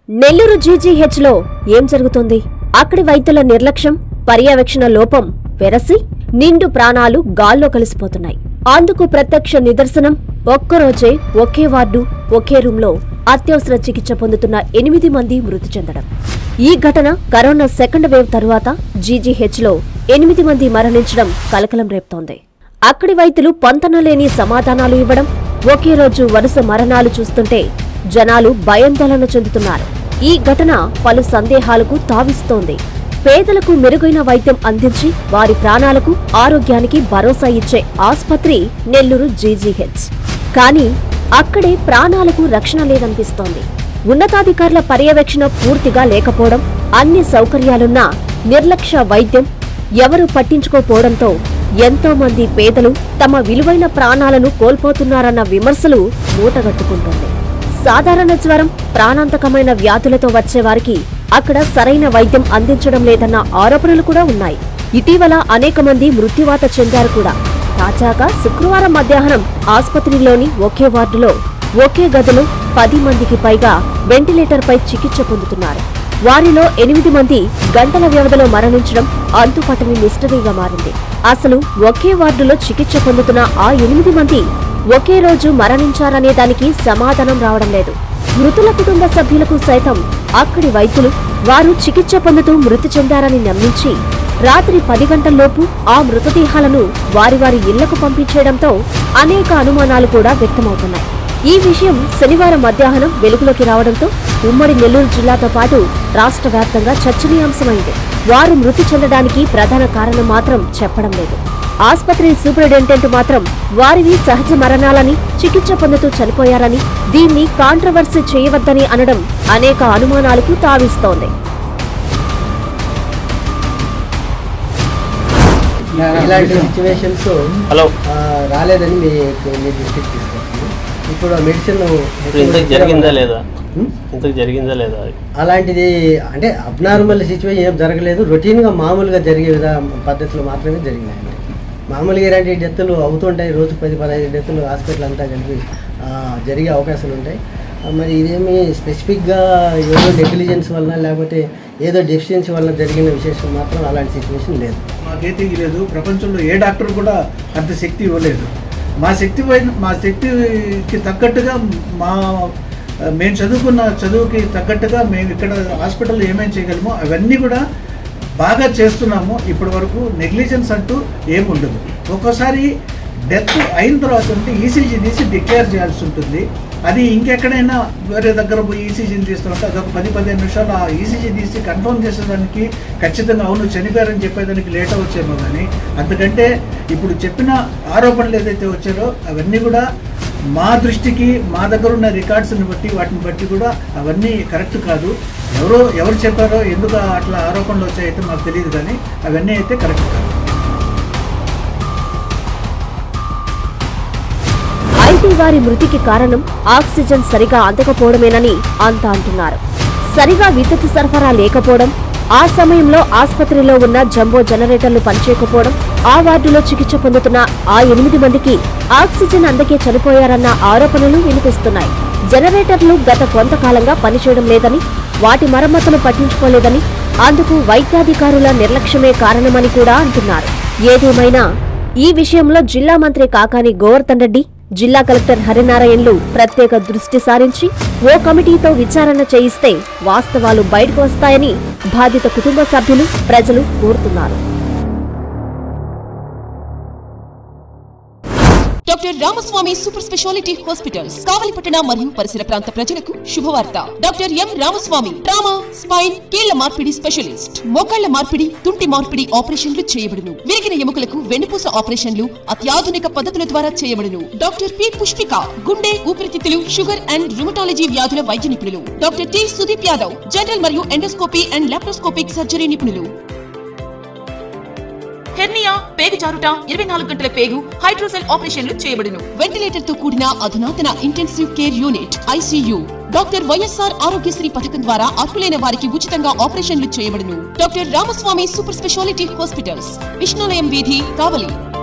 Nellore GGH లో ఏం జరుగుతుంది అక్కడి వైద్యుల నిర్లక్ష్యం పర్యవేక్షణ లోపం వెరసి నిండు ప్రాణాలు గాల్లో కలిసిపోతున్నాయి అందుకు ప్రత్యక్ష నిదర్శనం ఒక్కరోజే ఒకే వార్డు ఒకే రూంలో అత్యవసర చికిత్స పొందుతున్న ఎనిమిది మంది మృతి చెందడం ఈ ఘటన కరోనా సెకండ్ వేవ్ తరువాత జీజీహెచ్ లో ఎనిమిది మంది మరణించడం కలకలం రేపుతోంది అక్కడి వైద్యులు పొంతనలేని సమాధానాలు ఇవ్వడం ఒకే రోజు వరుస మరణాలు చూస్తుంటే జనాలు భయాందోళన చెందుతున్నారు ఈ ఘటన పలు సందేహాలకు తావిస్తోంది పేదలకు మెరుగైన వైద్యం అందించి వారి ప్రాణాలకు ఆరోగ్యానికి భరోసా ఇచ్చే ఆస్పత్రి నెల్లూరు జీజీహెచ్ కానీ అక్కడే ప్రాణాలకు రక్షణ లేదనిపిస్తోంది ఉన్నతాధికారుల పర్యవేక్షణ పూర్తిగా లేకపోవడం అన్ని సౌకర్యాలున్నా నిర్లక్ష్య వైద్యం ఎవరూ పట్టించుకోపోవడంతో ఎంతో మంది పేదలు తమ విలువైన ప్రాణాలను కోల్పోతున్నారన్న విమర్శలు మూటగట్టుకుంటోంది సాధారణ జ్వరం ప్రాణాంతకమైన వ్యాధులతో వచ్చేవారికి అక్కడ సరైన వైద్యం అందించడం లేదన్న ఆరోపణలు కూడా ఉన్నాయి ఇటీవల అనేక మంది మృత్యువాత చెందారు కూడా తాజాగా శుక్రవారం మధ్యాహ్నం ఆసుపత్రిలోని ఒకే వార్డులో ఒకే గదిలో పది మందికి పైగా వెంటిలేటర్పై చికిత్స పొందుతున్నారు వారిలో ఎనిమిది మంది గంటల వ్యవధిలో మరణించడం అంతుపట్టని మిస్టరీగా మారింది అసలు ఒకే వార్డులో చికిత్స పొందుతున్న ఆ ఎనిమిది మంది ఒకే రోజు మరణించారనే దానికి సమాధానం రావడం లేదు మృతుల కుటుంబ సభ్యులకు సైతం అక్కడి వైద్యులు వారు చికిత్స పొందుతూ మృతి చెందారని నమ్మించి రాత్రి పది గంటల్లోపు ఆ మృతదేహాలను వారి వారి ఇళ్లకు పంపించేయడంతో అనేక అనుమానాలు కూడా వ్యక్తమవుతున్నాయి ఈ విషయం శనివారం మధ్యాహ్నం వెలుగులోకి రావడంతో ఉమ్మడి నెల్లూరు జిల్లాతో పాటు రాష్ట్ర వ్యాప్తంగా చర్చనీయాంశమైంది వారు మృతి చెందడానికి ప్రధాన కారణం మాత్రం చెప్పడం లేదు ఆసుపత్రి సూపరింటెండెంట్ మాత్రం వారివి సహజ మరణాలని చికిత్స పొందుతూ చనిపోయారని దీన్ని కాంట్రవర్సీ చేయవద్దని అనడం అనేక అనుమానాలకు తావిస్తోంది ఇలాంటి సిచ్యువేషన్స్ హలో రాలేదని మీ మీ దృష్టికి తీసుకొస్తుంది ఇప్పుడు మెడిసిన్ ఇప్పుడు ఇంతకు జరిగిందా లేదా ఇంతకు జరిగిందా లేదా అలాంటిది అంటే అబ్నార్మల్ సిచ్యువేషన్ ఏం జరగలేదు రొటీన్గా మామూలుగా జరిగే విధ పద్ధతులు మాత్రమే జరిగినాయండి మామూలుగా ఇలాంటి డెత్తులు అవుతుంటాయి రోజు పది పదహైదు డెత్తులు హాస్పిటల్ అంతా కలిపి ఆ, జరిగే అవకాశాలు ఉంటాయి ఆ, మరి ఇదేమి స్పెసిఫిక్గా ఏదో నెగ్లిజెన్స్ వలన లేకపోతే ఏదో డెఫిషియన్సీ వలన జరిగిన విశేషం మాత్రం అలాంటి సిచ్యువేషన్ లేదు మాకైతే ఇవ్వలేదు ప్రపంచంలో ఏ డాక్టర్ కూడా అంత శక్తి ఇవ్వలేదు మా శక్తి పైన మా శక్తికి తగ్గట్టుగా మా మేము చదువుకున్న చదువుకి తగ్గట్టుగా మేము ఇక్కడ హాస్పిటల్లో ఏమేమి చేయగలమో అవన్నీ కూడా బాగా చేస్తున్నాము ఇప్పటి వరకు నెగ్లిజెన్స్ అంటూ ఏమి ఉండదు ఒక్కోసారి డెత్ అయిన తర్వాత ఉంటే ఈసీజీ తీసి డిక్లేర్ చేయాల్సి ఉంటుంది అది ఇంకెక్కడైనా వేరే దగ్గర పోయి ఈసీజీని తీస్తుంటే అదొక పది పదిహేను నిమిషాలు ఆ ఈసీజీ తీసి కన్ఫర్మ్ చేసేదానికి ఖచ్చితంగా అవును చనిపోయారని చెప్పేదానికి లేట్ వచ్చేమో కానీ అంతకంటే ఇప్పుడు చెప్పిన ఆరోపణలు ఏదైతే వచ్చారో అవన్నీ కూడా మా దృష్టికి మా దగ్గర ఉన్న రికార్డ్స్ని బట్టి వాటిని బట్టి కూడా అవన్నీ కరెక్ట్ కాదు ఎవరో ఎవరు చెప్పారో ఎందుకు అట్లా ఆరోపణలు వచ్చాయైతే మాకు తెలియదు కానీ అవన్నీ అయితే కరెక్ట్ కాదు అయితే వారి మృతికి కారణం ఆక్సిజన్ సరిగా అందకపోవడమేనని అంతా అంటున్నారు సరిగా విద్యుత్ సరఫరా లేకపోవడం ఆ సమయంలో ఆసుపత్రిలో ఉన్న జంబో జనరేటర్లు పనిచేయకపోవడం ఆ వార్డులో చికిత్స పొందుతున్న ఆ ఎనిమిది మందికి ఆక్సిజన్ అందకే చనిపోయారన్న ఆరోపణలు వినిపిస్తున్నాయి జనరేటర్లు గత కొంతకాలంగా పనిచేయడం లేదని వాటి మరమ్మతులు పట్టించుకోలేదని అందుకు వైద్యాధికారుల నిర్లక్ష్యమే కారణమని కూడా అంటున్నారు ఏదేమైనా ఈ విషయంలో జిల్లా మంత్రి కాకాని గోవర్ధన్ రెడ్డి జిల్లా కలెక్టర్ హరినారాయణలు ప్రత్యేక దృష్టి సారించి ఓ కమిటీతో విచారణ చేయిస్తే వాస్తవాలు బయటకు వస్తాయని బాధిత కుటుంబ సభ్యులు ప్రజలు కోరుతున్నారు doctor Ramaswamy super speciality hospitals కావలిపట్టణ మరియు పరిసర ప్రాంత ప్రజలకు శుభవార్త doctor M Ramaswamy trauma spine కీళ్ల మార్పిడి స్పెషలిస్ట్ మోకాళ్ల మార్పిడి తుంటి మార్పిడి ఆపరేషన్లు చేయబడును విరిగిన ఎముకలకు వెన్నుపూస ఆపరేషన్లు అత్యాధునిక పద్ధతుల ద్వారా చేయబడును డాక్టర్ పి పుష్పిక గుండె ఊపిరితిత్తులు షుగర్ అండ్ రుమటాలజీ వ్యాధుల వైద్య నిపుణులు doctor T Sudeep Yadav general మరియు ఎండోస్కోపీ అండ్ లాప్రోస్కోపిక్ సర్జరీ నిపుణులు హెర్నియా పేగు జారుట ఇరవై నాలుగు గంటల పేగు హైడ్రోసెల్ ఆపరేషన్లు చేయబడును వెంటిలేటర్ తో కూడిన అధునాతన intensive care unit ICU doctor YSR Aarogyasri పథకం ద్వారా అర్హులైన వారికి ఉచితంగా ఆపరేషన్లు చేయబడును doctor Ramaswamy super speciality hospitals విష్ణులయం వీధి కావలి